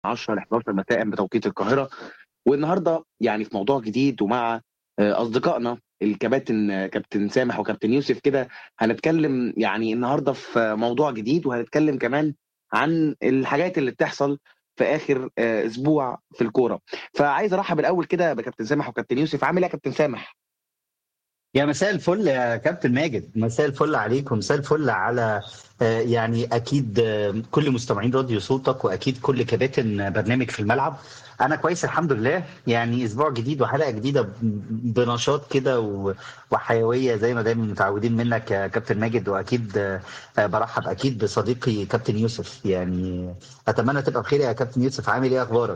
10 ل 11 مساء بتوقيت القاهره والنهارده يعني في موضوع جديد ومع آه، اصدقائنا الكباتن آه، كابتن سامح وكابتن يوسف كده هنتكلم يعني النهارده في موضوع جديد وهنتكلم كمان عن الحاجات اللي بتحصل في اخر آه، اسبوع في الكوره فعايز ارحب الاول كده بكابتن سامح وكابتن يوسف عامل ايه يا كابتن سامح يا مساء الفل يا كابتن ماجد مساء الفل عليكم مساء الفل على آه، يعني اكيد آه، كل مستمعين راديو صوتك واكيد كل كباتن برنامج في الملعب انا كويس الحمد لله يعني اسبوع جديد وحلقه جديده ب- بنشاط كده و- وحيويه زي ما دايما متعودين منك يا كابتن ماجد واكيد آه، آه، برحب اكيد بصديقي كابتن يوسف يعني اتمنى تبقى بخير يا كابتن يوسف عامل ايه اخبارك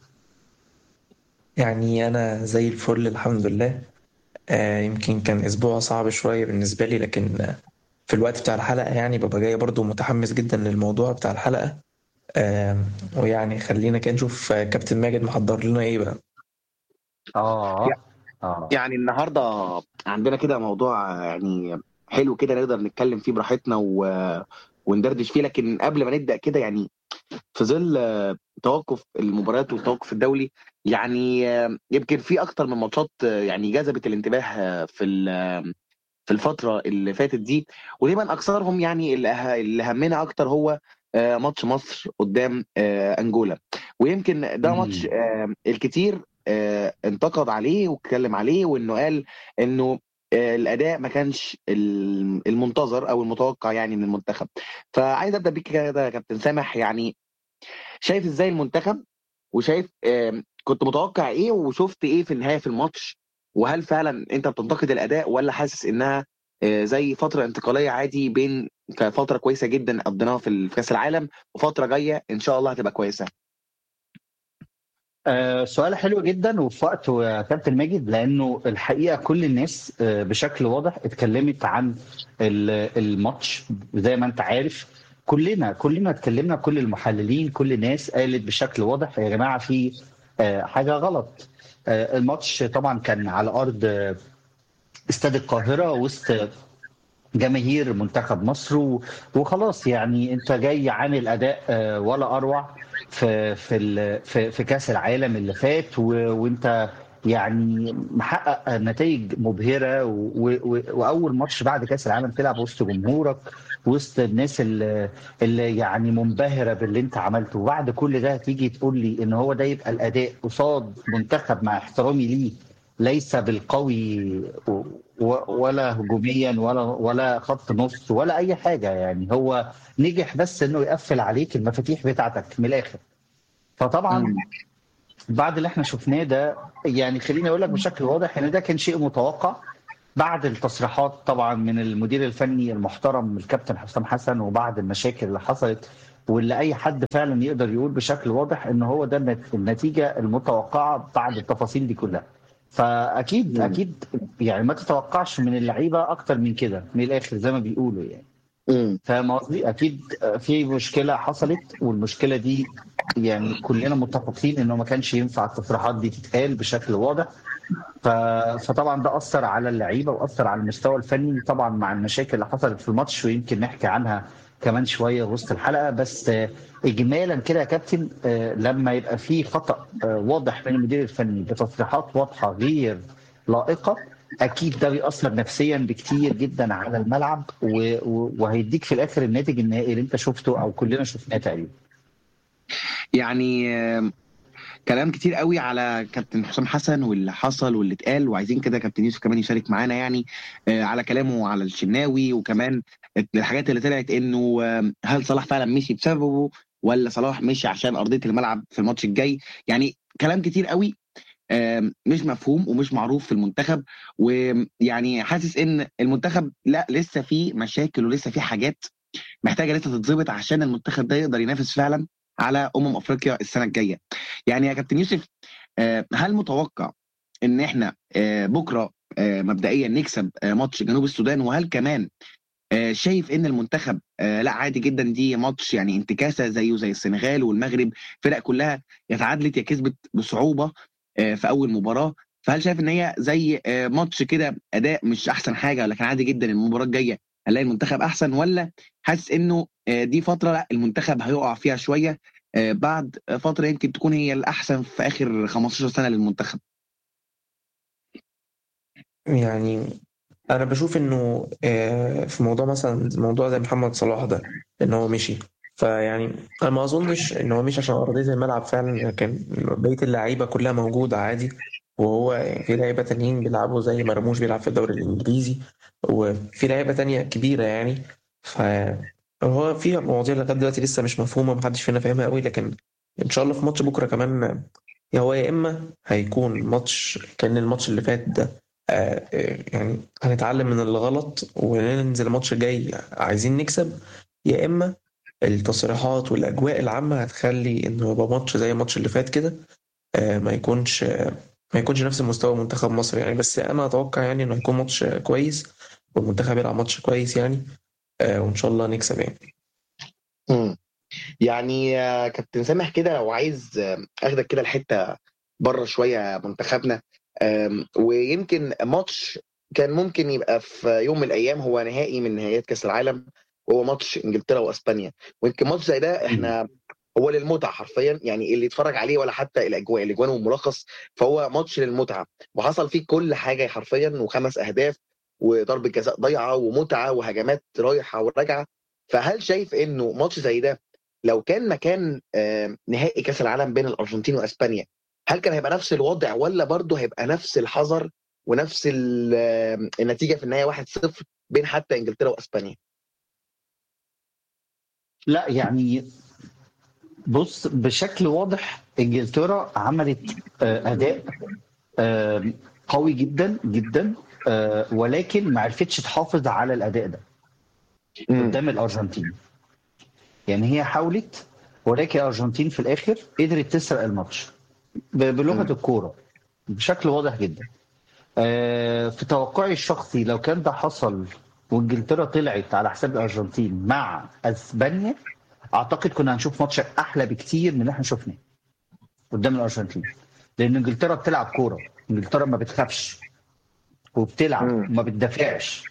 يعني أنا زي الفل الحمد لله آه يمكن كان أسبوع صعب شوية بالنسبة لي لكن آه، في الوقت بتاع الحلقة يعني ببقى جاي برضو متحمس جدا للموضوع بتاع الحلقة آه ويعني خلينا كده نشوف آه، كابتن ماجد محضر لنا إيه بقى اه اه يعني النهارده عندنا كده موضوع يعني حلو كده نقدر نتكلم فيه براحتنا و... وندردش فيه لكن قبل ما نبدا كده يعني في ظل آه، توقف المباريات والتوقف الدولي يعني آه، يمكن في اكتر من ماتشات آه، يعني جذبت الانتباه آه، في ال- في الفتره اللي فاتت دي ودايما اكثرهم يعني اللي ه- اللي همنا اكتر هو آه، ماتش مصر قدام آه، انجولا ويمكن ده مم. ماتش آه، الكتير آه، انتقد عليه واتكلم عليه وانه قال انه آه، الاداء ما كانش ال- المنتظر او المتوقع يعني من المنتخب فعايز ابدا بيك كده يا كابتن سامح يعني شايف ازاي المنتخب وشايف آم، كنت متوقع ايه وشفت ايه في النهايه في الماتش وهل فعلا انت بتنتقد الاداء ولا حاسس انها آه، زي فتره انتقاليه عادي بين كفتره كويسه جدا قضيناها في ال- في كاس العالم وفتره جايه ان شاء الله هتبقى كويسه آه سؤال حلو جدا وفي وقته يا كابتن ماجد لانه الحقيقه كل الناس آه بشكل واضح اتكلمت عن ال- الماتش زي ما انت عارف كلنا كلنا اتكلمنا كل المحللين كل الناس قالت بشكل واضح يا جماعه في آه حاجه غلط آه الماتش طبعا كان على ارض آه، استاد القاهره وسط جماهير منتخب مصر و- وخلاص يعني انت جاي عامل اداء آه، ولا اروع في في ال- في في كاس العالم اللي فات و- وانت يعني محقق نتائج مبهره و- و- واول ماتش بعد كاس العالم تلعب وسط جمهورك وسط الناس اللي, اللي يعني منبهره باللي انت عملته وبعد كل ده تيجي تقول لي ان هو ده يبقى الاداء قصاد منتخب مع احترامي ليه ليس بالقوي و- ولا هجوميا ولا ولا خط نص ولا اي حاجه يعني هو نجح بس انه يقفل عليك المفاتيح بتاعتك من الاخر فطبعا مم. بعد اللي احنا شفناه ده يعني خليني اقول لك بشكل واضح ان ده كان شيء متوقع بعد التصريحات طبعا من المدير الفني المحترم الكابتن حسام حسن وبعد المشاكل اللي حصلت واللي اي حد فعلا يقدر يقول بشكل واضح ان هو ده النت- النتيجه المتوقعه بعد التفاصيل دي كلها فاكيد مم. اكيد يعني ما تتوقعش من اللعيبه اكتر من كده من الاخر زي ما بيقولوا يعني مم. فاهم قصدي؟ اكيد في مشكله حصلت والمشكله دي يعني كلنا متفقين انه ما كانش ينفع التصريحات دي تتقال بشكل واضح ف... فطبعا ده اثر على اللعيبه واثر على المستوى الفني طبعا مع المشاكل اللي حصلت في الماتش ويمكن نحكي عنها كمان شويه وسط الحلقه بس آه، اجمالا كده يا كابتن آه، لما يبقى في خطا آه، واضح من المدير الفني بتصريحات واضحه غير لائقه اكيد ده بيأثر نفسيا بكتير جدا على الملعب و... و... وهيديك في الاخر الناتج النهائي اللي انت شفته او كلنا شفناه تقريبا يعني آم، كلام كتير قوي على كابتن حسام حسن واللي حصل واللي اتقال وعايزين كده كابتن يوسف كمان يشارك معانا يعني آه، على كلامه على الشناوي وكمان الحاجات اللي طلعت انه آم، هل صلاح فعلا مشي بسببه ولا صلاح مشي عشان ارضيه الملعب في الماتش الجاي يعني كلام كتير قوي آم، مش مفهوم ومش معروف في المنتخب ويعني حاسس ان المنتخب لا لسه في مشاكل ولسه في حاجات محتاجه لسه تتظبط عشان المنتخب ده يقدر ينافس فعلا على امم افريقيا السنه الجايه يعني يا كابتن يوسف آه، هل متوقع ان احنا آه، بكره آه، مبدئيا نكسب آه، ماتش جنوب السودان وهل كمان آه، شايف ان المنتخب آه، لا عادي جدا دي ماتش يعني انتكاسه زيه زي السنغال والمغرب فرق كلها يا اتعادلت يا كسبت بصعوبه آه، في اول مباراه فهل شايف ان هي زي آه، ماتش كده اداء مش احسن حاجه لكن عادي جدا المباراه الجايه هنلاقي المنتخب احسن ولا حاسس انه آه، دي فتره لا المنتخب هيقع فيها شويه آه، بعد فتره يمكن تكون هي الاحسن في اخر 15 سنه للمنتخب يعني انا بشوف انه آه، في موضوع مثلا موضوع زي محمد صلاح ده ان هو مشي فيعني انا ما اظنش ان هو مشي عشان ارضيه الملعب فعلا لكن بقيه اللعيبه كلها موجوده عادي وهو في لعيبه تانيين بيلعبوا زي مرموش بيلعب في الدوري الانجليزي وفي لعيبه تانية كبيره يعني فهو في مواضيع لغايه دلوقتي لسه مش مفهومه محدش فينا فاهمها قوي لكن ان شاء الله في ماتش بكره كمان يا هو يا اما هيكون ماتش كان الماتش اللي فات ده آه، آه، يعني هنتعلم من الغلط وننزل الماتش الجاي عايزين نكسب يا اما التصريحات والاجواء العامه هتخلي انه يبقى ماتش زي الماتش اللي فات كده آه، ما يكونش ما يكونش نفس مستوى منتخب مصر يعني بس انا اتوقع يعني انه هيكون ماتش كويس والمنتخب يلعب ماتش كويس يعني وان شاء الله نكسب يعني مم. يعني يا كابتن سامح كده لو عايز اخدك كده لحته بره شويه منتخبنا أم، ويمكن ماتش كان ممكن يبقى في يوم من الايام هو نهائي من نهائيات كاس العالم وهو ماتش انجلترا واسبانيا ويمكن ماتش زي ده احنا هو للمتعه حرفيا يعني اللي يتفرج عليه ولا حتى الاجواء الاجوان والملخص فهو ماتش للمتعه وحصل فيه كل حاجه حرفيا وخمس اهداف وضربه جزاء ضيعه ومتعه وهجمات رايحه وراجعه فهل شايف انه ماتش زي ده لو كان مكان آه، نهائي كاس العالم بين الارجنتين واسبانيا هل كان هيبقى نفس الوضع ولا برضه هيبقى نفس الحذر ونفس ال- آه، النتيجه في النهايه 1-0 بين حتى انجلترا واسبانيا لا يعني بص بشكل واضح انجلترا عملت آه، اداء آه، قوي جدا جدا آه، ولكن ما عرفتش تحافظ على الاداء ده قدام الارجنتين يعني هي حاولت ولكن الارجنتين في الاخر قدرت تسرق الماتش ب- بلغه مم. الكوره بشكل واضح جدا آه، في توقعي الشخصي لو كان ده حصل وانجلترا طلعت على حساب الارجنتين مع اسبانيا اعتقد كنا هنشوف ماتش احلى بكتير من اللي احنا شفناه قدام الارجنتين لان انجلترا بتلعب كوره انجلترا ما بتخافش وبتلعب مم. وما بتدافعش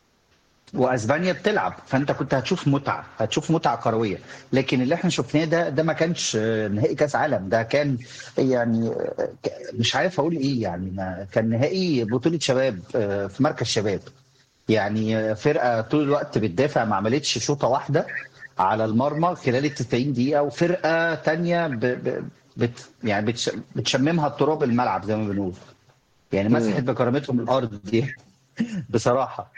واسبانيا بتلعب فانت كنت هتشوف متعه هتشوف متعه كرويه لكن اللي احنا شفناه ده ده ما كانش آه، نهائي كاس عالم ده كان يعني آه، ك- مش عارف اقول ايه يعني ما كان نهائي بطوله شباب آه، في مركز شباب يعني آه، فرقه طول الوقت بتدافع ما عملتش شوطه واحده على المرمى خلال ال 90 دقيقه وفرقه تانية ب ب بت يعني بتش بتشممها التراب الملعب زي ما بنقول يعني مسحت بكرامتهم الارض دي بصراحه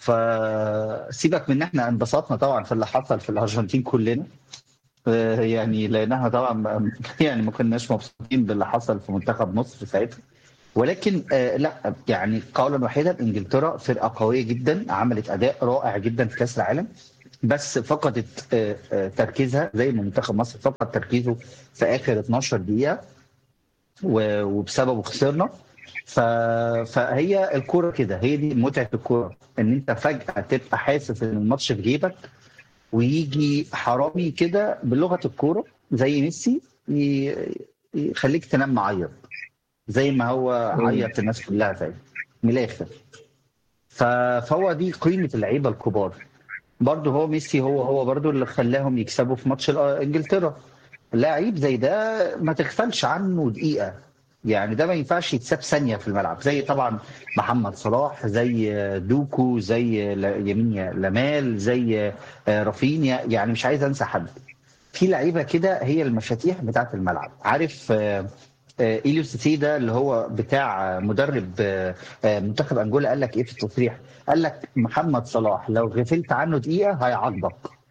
فسيبك من ان احنا انبسطنا طبعا في اللي حصل في الارجنتين كلنا آه، يعني لانها طبعا ما- يعني ما كناش مبسوطين باللي حصل في منتخب مصر ساعتها ولكن آه، لا يعني قولا واحدا انجلترا فرقه قويه جدا عملت اداء رائع جدا في كاس العالم بس فقدت آه، آه، تركيزها زي ما منتخب مصر فقد تركيزه في اخر 12 دقيقه و- وبسببه خسرنا ف... فهي الكوره كده هي دي متعه الكوره ان انت فجاه تبقى حاسس ان الماتش في جيبك ويجي حرامي كده بلغه الكوره زي ميسي ي... يخليك تنام معيط زي ما هو عيط الناس كلها زي من الاخر ف... فهو دي قيمه اللعيبه الكبار برضه هو ميسي هو هو برضه اللي خلاهم يكسبوا في ماتش الأ- انجلترا لعيب زي ده ما تغفلش عنه دقيقه يعني ده ما ينفعش يتساب ثانيه في الملعب زي طبعا محمد صلاح زي دوكو زي ل- يمين لامال زي آه، رافينيا يعني مش عايز انسى حد في لعيبه كده هي المفاتيح بتاعه الملعب عارف آه، آه، إيليو سيسي ده اللي هو بتاع مدرب آه، آه، منتخب انجولا قال لك ايه في التصريح قال لك محمد صلاح لو غفلت عنه دقيقه هيعاقبك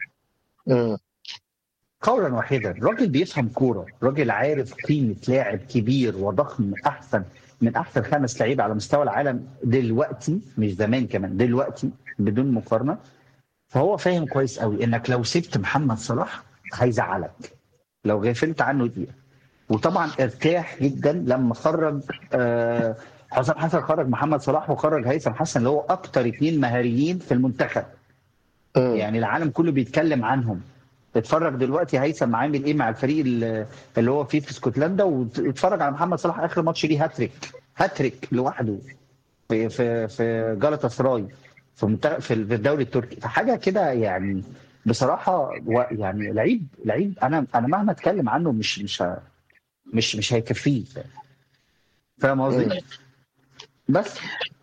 مم. قولا واحدا راجل بيفهم كوره راجل عارف قيمه لاعب كبير وضخم احسن من احسن خمس لعيبه على مستوى العالم دلوقتي مش زمان كمان دلوقتي بدون مقارنه فهو فاهم كويس قوي انك لو سبت محمد صلاح هيزعلك لو غفلت عنه دقيقه وطبعا ارتاح جدا لما خرج آه، حسام حسن خرج محمد صلاح وخرج هيثم حسن اللي هو اكتر اتنين مهاريين في المنتخب مم. يعني العالم كله بيتكلم عنهم اتفرج دلوقتي هيثم عامل ايه مع الفريق ال- اللي هو فيه في اسكتلندا واتفرج على محمد صلاح اخر ماتش ليه هاتريك هاتريك لوحده في في في جالاتا سراي في منتخب في الدوري التركي فحاجه كده يعني بصراحه و يعني لعيب لعيب انا انا مهما اتكلم عنه مش مش ه- مش مش هيكفيه فاهم قصدي إيه؟ بس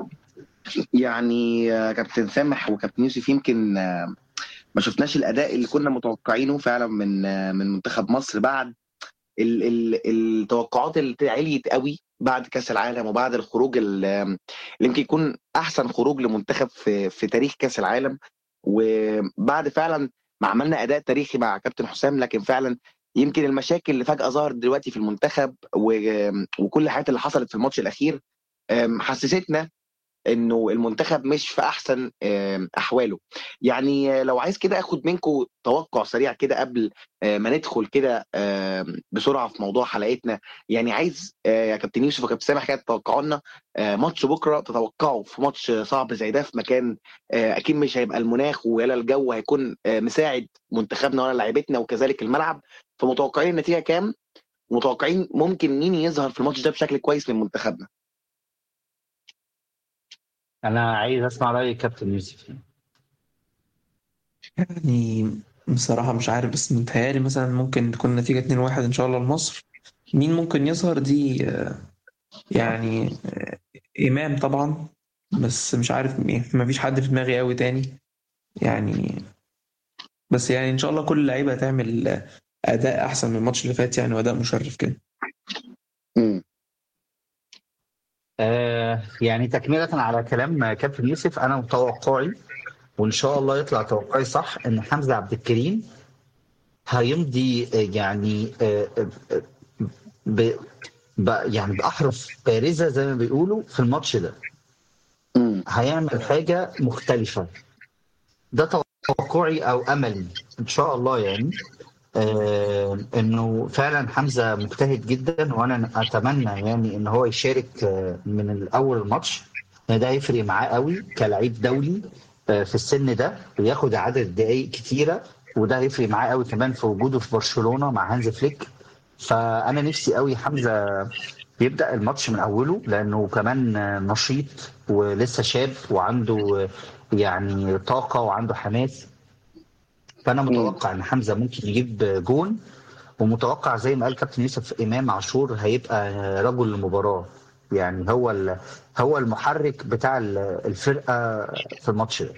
يعني آه، كابتن سامح وكابتن يوسف يمكن آه، ما شفناش الاداء اللي كنا متوقعينه فعلا من آه، من منتخب مصر بعد ال ال التوقعات اللي عليت قوي بعد كاس العالم وبعد الخروج ال- اللي يمكن يكون احسن خروج لمنتخب في في تاريخ كاس العالم وبعد فعلا ما عملنا اداء تاريخي مع كابتن حسام لكن فعلا يمكن المشاكل اللي فجاه ظهرت دلوقتي في المنتخب و- وكل الحاجات اللي حصلت في الماتش الاخير أم، حسستنا انه المنتخب مش في احسن آم، احواله يعني آه، لو عايز كده اخد منكم توقع سريع كده قبل آه، ما ندخل كده آم، بسرعه في موضوع حلقتنا يعني عايز آه، يا كابتن يوسف وكابتن سامح كده تتوقعوا لنا آه، ماتش بكره تتوقعوا في ماتش صعب زي ده في مكان آه، اكيد مش هيبقى المناخ ولا الجو هيكون آه، مساعد منتخبنا ولا لعيبتنا وكذلك الملعب فمتوقعين النتيجه كام ومتوقعين ممكن مين يظهر في الماتش ده بشكل كويس من منتخبنا انا عايز اسمع راي كابتن يوسف يعني بصراحة مش عارف بس متهيألي مثلا ممكن تكون نتيجة 2-1 إن شاء الله لمصر مين ممكن يظهر دي آه، يعني آه، إمام طبعا بس مش عارف مين مفيش حد في دماغي قوي تاني يعني بس يعني إن شاء الله كل اللعيبة هتعمل آه، أداء أحسن من الماتش اللي فات يعني وأداء مشرف كده مم. آه يعني تكملة على كلام كابتن يوسف أنا متوقعي وإن شاء الله يطلع توقعي صح إن حمزة عبد الكريم هيمضي آه، يعني آه، آه، ب ب- يعني بأحرف بارزة زي ما بيقولوا في الماتش ده مم. هيعمل حاجة مختلفة ده توقعي أو أملي إن شاء الله يعني آه انه فعلا حمزه مجتهد جدا وانا اتمنى يعني ان هو يشارك آه من الاول الماتش لأن ده هيفرق معاه قوي كلاعب دولي آه في السن ده وياخد عدد دقائق كتيره وده هيفرق معاه قوي كمان في وجوده في برشلونه مع هانز فليك فانا نفسي قوي حمزه يبدا الماتش من اوله لانه كمان آه، نشيط ولسه شاب وعنده آه، يعني طاقه وعنده حماس فانا متوقع ان حمزه ممكن يجيب جون ومتوقع زي ما قال كابتن يوسف امام عاشور هيبقى رجل المباراه يعني هو ال- هو المحرك بتاع ال- الفرقه في الماتش ده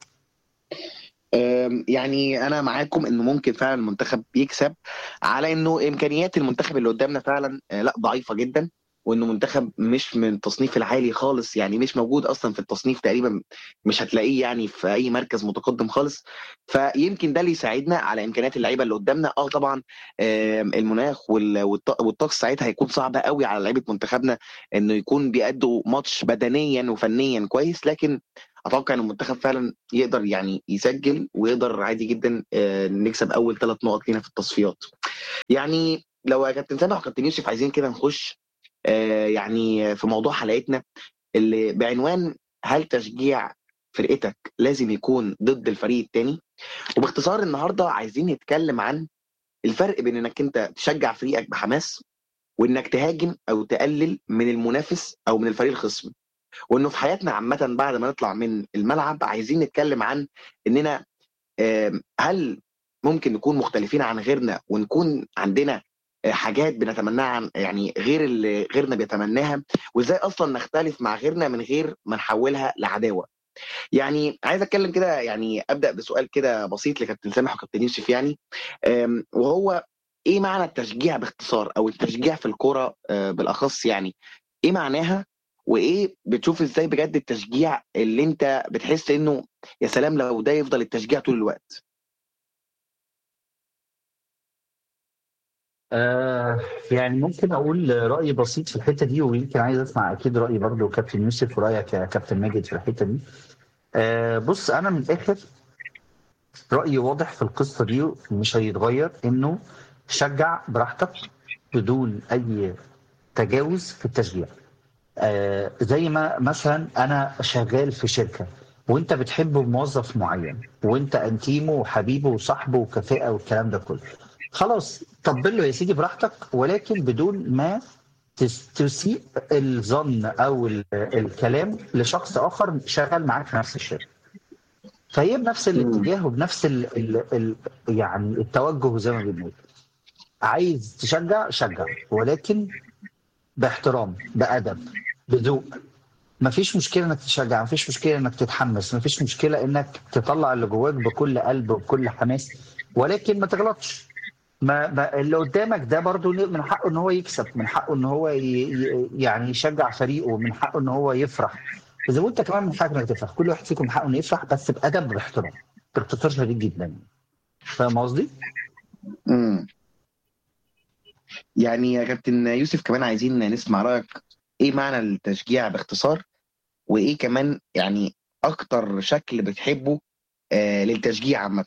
أم، يعني انا معاكم انه ممكن فعلا المنتخب يكسب على انه امكانيات المنتخب اللي قدامنا فعلا آه، لا ضعيفه جدا وانه منتخب مش من التصنيف العالي خالص يعني مش موجود اصلا في التصنيف تقريبا مش هتلاقيه يعني في اي مركز متقدم خالص فيمكن ده اللي يساعدنا على امكانيات اللعيبه اللي قدامنا اه طبعا آم، المناخ وال- والط- والطقس ساعتها هيكون صعب قوي على لعيبه منتخبنا انه يكون بيأدوا ماتش بدنيا وفنيا كويس لكن اتوقع ان المنتخب فعلا يقدر يعني يسجل ويقدر عادي جدا آه، نكسب اول ثلاث نقط لينا في التصفيات يعني لو يا كابتن سامح وكابتن يوسف عايزين كده نخش آه، يعني في موضوع حلقتنا اللي بعنوان هل تشجيع فرقتك لازم يكون ضد الفريق التاني وباختصار النهارده عايزين نتكلم عن الفرق بين انك انت تشجع فريقك بحماس وانك تهاجم او تقلل من المنافس او من الفريق الخصم وانه في حياتنا عامه بعد ما نطلع من الملعب عايزين نتكلم عن اننا آم، هل ممكن نكون مختلفين عن غيرنا ونكون عندنا آه، حاجات بنتمناها عن يعني غير اللي غيرنا بيتمناها وازاي اصلا نختلف مع غيرنا من غير ما نحولها لعداوه يعني عايز اتكلم كده يعني ابدا بسؤال كده بسيط لكابتن سامح وكابتن يوسف يعني آم، وهو ايه معنى التشجيع باختصار او التشجيع في الكوره آه، بالاخص يعني ايه معناها وايه بتشوف ازاي بجد التشجيع اللي انت بتحس انه يا سلام لو ده يفضل التشجيع طول الوقت آه يعني ممكن اقول راي بسيط في الحته دي ويمكن عايز اسمع اكيد راي برضه كابتن يوسف ورايك يا كابتن ماجد في الحته دي آه بص انا من الاخر رايي واضح في القصه دي مش هيتغير انه شجع براحتك بدون اي تجاوز في التشجيع آه زي ما مثلا انا شغال في شركه وانت بتحب موظف معين وانت انتيمه وحبيبه وصاحبه وكفاءه والكلام ده كله خلاص طبل له يا سيدي براحتك ولكن بدون ما تس- تسيء الظن او ال- الكلام لشخص اخر شغال معاك في نفس الشركه فهي بنفس الاتجاه وبنفس ال ال ال يعني التوجه زي ما بنقول عايز تشجع شجع ولكن باحترام بأدب بذوق مفيش مشكله انك تشجع مفيش مشكله انك تتحمس مفيش مشكله انك تطلع اللي جواك بكل قلب وبكل حماس ولكن ما تغلطش ما, ما اللي قدامك ده برضو من حقه ان هو يكسب من حقه ان هو ي... ي- يعني يشجع فريقه من حقه ان هو يفرح اذا وانت كمان من حقك انك تفرح كل واحد فيكم من حقه انه يفرح بس بادب وباحترام باختصار شديد جدا فاهم قصدي؟ امم يعني يا كابتن يوسف كمان عايزين نسمع رايك ايه معنى التشجيع باختصار وايه كمان يعني اكتر شكل بتحبه آه للتشجيع عامه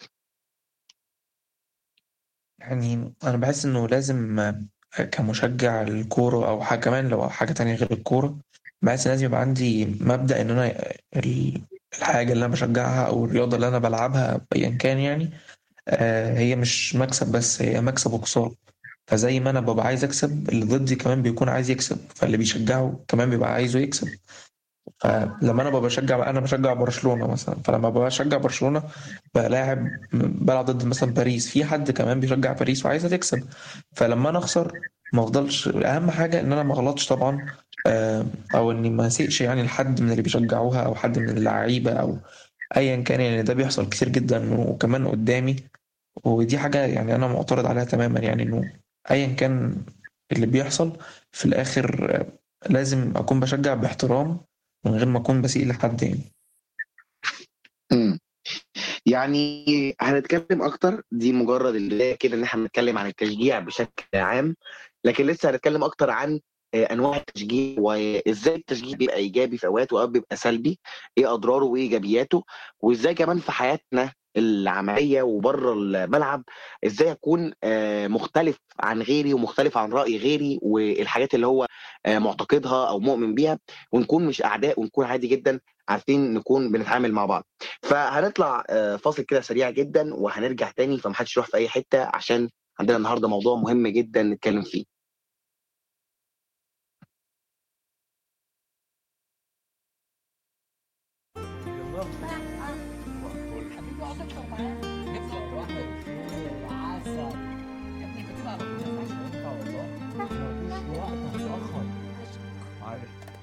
يعني أنا بحس إنه لازم آه، كمشجع للكورة أو حاجة كمان لو حاجة تانية غير الكورة بحس إن لازم يبقى عندي مبدأ إن أنا ال- الحاجة اللي أنا بشجعها أو الرياضة اللي أنا بلعبها أيا كان يعني آه، هي مش مكسب بس هي مكسب وخسارة فزي ما أنا ببقى عايز أكسب اللي ضدي كمان بيكون عايز يكسب فاللي بيشجعه كمان بيبقى عايزه يكسب فلما انا ببقى بشجع انا بشجع برشلونه مثلا فلما ببقى بشجع برشلونه بلاعب بلعب ضد مثلا باريس في حد كمان بيشجع باريس وعايزه تكسب فلما انا اخسر ما افضلش اهم حاجه ان انا ما اغلطش طبعا آه، او اني ما اسيئش يعني لحد من اللي بيشجعوها او حد من اللعيبه او ايا كان يعني ده بيحصل كتير جدا وكمان قدامي ودي حاجه يعني انا معترض عليها تماما يعني انه ايا كان اللي بيحصل في الاخر آه، لازم اكون بشجع باحترام من غير ما اكون بسيء لحد يعني امم يعني هنتكلم اكتر دي مجرد البدايه كده ان احنا بنتكلم عن التشجيع بشكل عام لكن لسه هنتكلم اكتر عن آه، انواع التشجيع وازاي التشجيع بيبقى ايجابي في اوقات واوقات بيبقى سلبي ايه اضراره وايه ايجابياته وازاي كمان في حياتنا العمليه وبره الملعب ازاي اكون آه، مختلف عن غيري ومختلف عن راي غيري والحاجات اللي هو آه، معتقدها او مؤمن بيها ونكون مش اعداء ونكون عادي جدا عارفين نكون بنتعامل مع بعض فهنطلع آه، فاصل كده سريع جدا وهنرجع تاني فمحدش يروح في اي حته عشان عندنا النهارده موضوع مهم جدا نتكلم فيه حبيبي اقعد افطر معانا نفطر لوحدك عسل يا ابني كنت على طول ما ينفعش ننفع والله مفيش وقت هتأخر عارف